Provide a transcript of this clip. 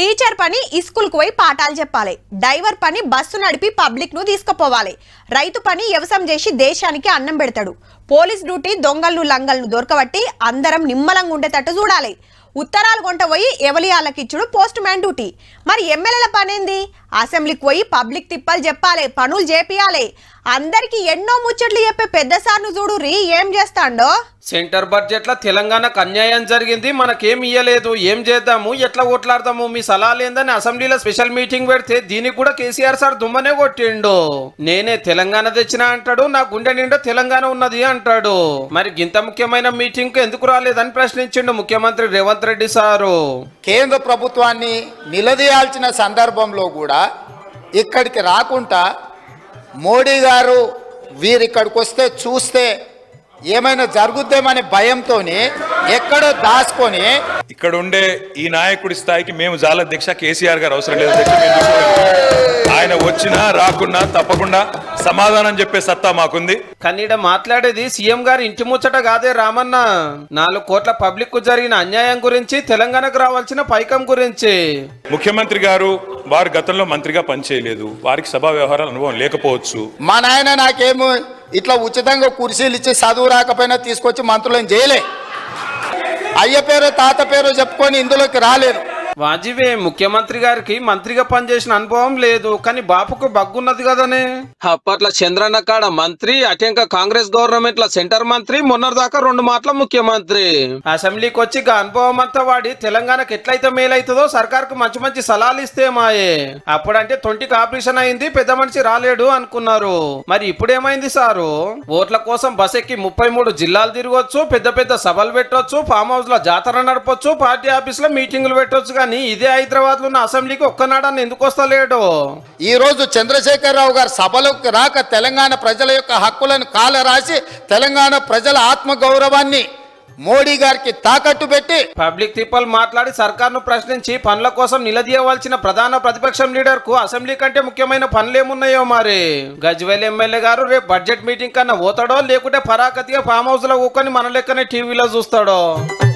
Teacher పని స్కూల్కు పోయి పాఠాలు చెప్పాలి డ్రైవర్ పని బస్సు నడిపి పబ్లిక్ ను తీసుకుపోవాలి రైతు పని వ్యవసాయం చేసి దేశానికి అన్నం పెడతాడు పోలీస్ డ్యూటీ దొంగలను లంగలను దొరకబట్టి అందరం నిమ్మలంగా ఉండేటట్టు చూడాలి ఉత్తరాలు కొంట పోయి ఎవలియాలకిచ్చుడు పోస్ట్ మ్యాన్ డ్యూటీ మరి ఎమ్మెల్యేల పనేంది అసెంబ్లీకి పోయి పబ్లిక్ తిప్పలు చెప్పాలి పనులు చేపియాలి అందరికి ఎన్నో ముచ్చట్లు చెప్పే పెద్ద సార్ను చూడు రీ ఏం చేస్తాండో సెంటర్ బడ్జెట్ లో తెలంగాణకు అన్యాయం జరిగింది మనకేం ఇయ్యలేదు ఏం చేద్దాము ఎట్లా ఓట్లాడదాము మీ సలహాలు ఏందని అసెంబ్లీలో స్పెషల్ మీటింగ్ పెడితే దీనికి కూడా కేసీఆర్ సార్ దుమ్మనే కొట్టిండు నేనే తెలంగాణ తెచ్చినా అంటాడు నా గుండె నిండా తెలంగాణ ఉన్నది అంటాడు మరి గింత ముఖ్యమైన మీటింగ్ కు ఎందుకు రాలేదని ప్రశ్నించిండు ముఖ్యమంత్రి రేవంత్ రెడ్డి సారు కేంద్ర ప్రభుత్వాన్ని నిలదీయాల్సిన సందర్భంలో కూడా ఇక్కడికి రాకుండా మోడీ గారు వీరిక్కడికి వస్తే చూస్తే ఏమైనా జరుగుద్దేమనే భయంతో ఎక్కడో దాచుకొని ఇక్కడ ఉండే ఈ నాయకుడి స్థాయికి మేము చాలా దీక్ష కేసీఆర్ గారు అవసరం లేదు అధ్యక్ష, మేము చూసుకోగలం. ఆయన వచ్చినా రాకున్నా తప్పకుండా సమాధానం చెప్పే సత్తా మాకుంది కానీ ఈడ మాట్లాడేది సీఎం గారి ఇంటి ముచ్చట కాదే రామన్న నాలుగు కోట్ల పబ్లిక్ కు జరిగిన అన్యాయం గురించి తెలంగాణకు రావాల్సిన పైకం గురించి ముఖ్యమంత్రి గారు వారు గతంలో మంత్రిగా పనిచేయలేదు వారికి సభా వ్యవహారాల అనుభవం లేకపోవచ్చు మా నాయన నాకేమో ఇట్లా ఉచితంగా కుర్చీలు ఇచ్చి చదువు రాకపోయినా తీసుకొచ్చి మంత్రులను చేయలే అయ్య పేరు తాత పేరు చెప్పుకొని ఇందులోకి రాలేరు వాజివే ముఖ్యమంత్రి గారికి మంత్రిగా పనిచేసిన అనుభవం లేదు కానీ బాపుకు బగ్గున్నది కదనే అప్పట్లో చంద్రన్న కాడ మంత్రి అటెంక కాంగ్రెస్ గవర్నమెంట్ లో సెంటర్ మంత్రి మొన్నటిదాకా రెండు మాటల ముఖ్యమంత్రి అసెంబ్లీకి వచ్చి ఇక అనుభవం అంతా వాడి తెలంగాణకు ఎట్లయితే మేలైతుందో సర్కార్కు మంచి మంచి సలహాలు ఇస్తే మాయే అప్పుడంటే తొంటికి ఆపరేషన్ అయింది పెద్ద మనిషి రాలేడు అనుకున్నారు మరి ఇప్పుడు ఏమైంది సారు ఓట్ల కోసం బస్ ఎక్కి ముప్పై మూడు జిల్లాలు తిరగొచ్చు పెద్ద పెద్ద సభలు పెట్టొచ్చు ఫామ్ హౌస్ లో జాతర నడపొచ్చు పార్టీ ఆఫీస్ లో మీటింగులు పెట్టొచ్చు కానీ ఇదే హైదరాబాద్ లో ఉన్న అసెంబ్లీకి ఒక్కనాడని ఎందుకు వస్తలేడు ఈ రోజు చంద్రశేఖరరావు గారు సభలోకి రాక తెలంగాణ ప్రజల యొక్క హక్కులను కాల రాసి తెలంగాణ ప్రజల ఆత్మగౌరవాన్ని మోడీ గారికి తాకట్టు పెట్టి పబ్లిక్ తిప్పలు మాట్లాడి సర్కార్ను ప్రశ్నించి పనుల కోసం నిలదీయవలసిన ప్రధాన ప్రతిపక్షం లీడర్ కు అసెంబ్లీ కంటే ముఖ్యమైన పనులేమున్నాయో మరి గజ్వేల్ ఎమ్మెల్యే గారు రేపు బడ్జెట్ మీటింగ్ కన్నా పోతాడో లేకుంటే పరాకతిగా ఫామ్ హౌస్ లో కూకొని మన లెక్కనే టీవీలో చూస్తాడో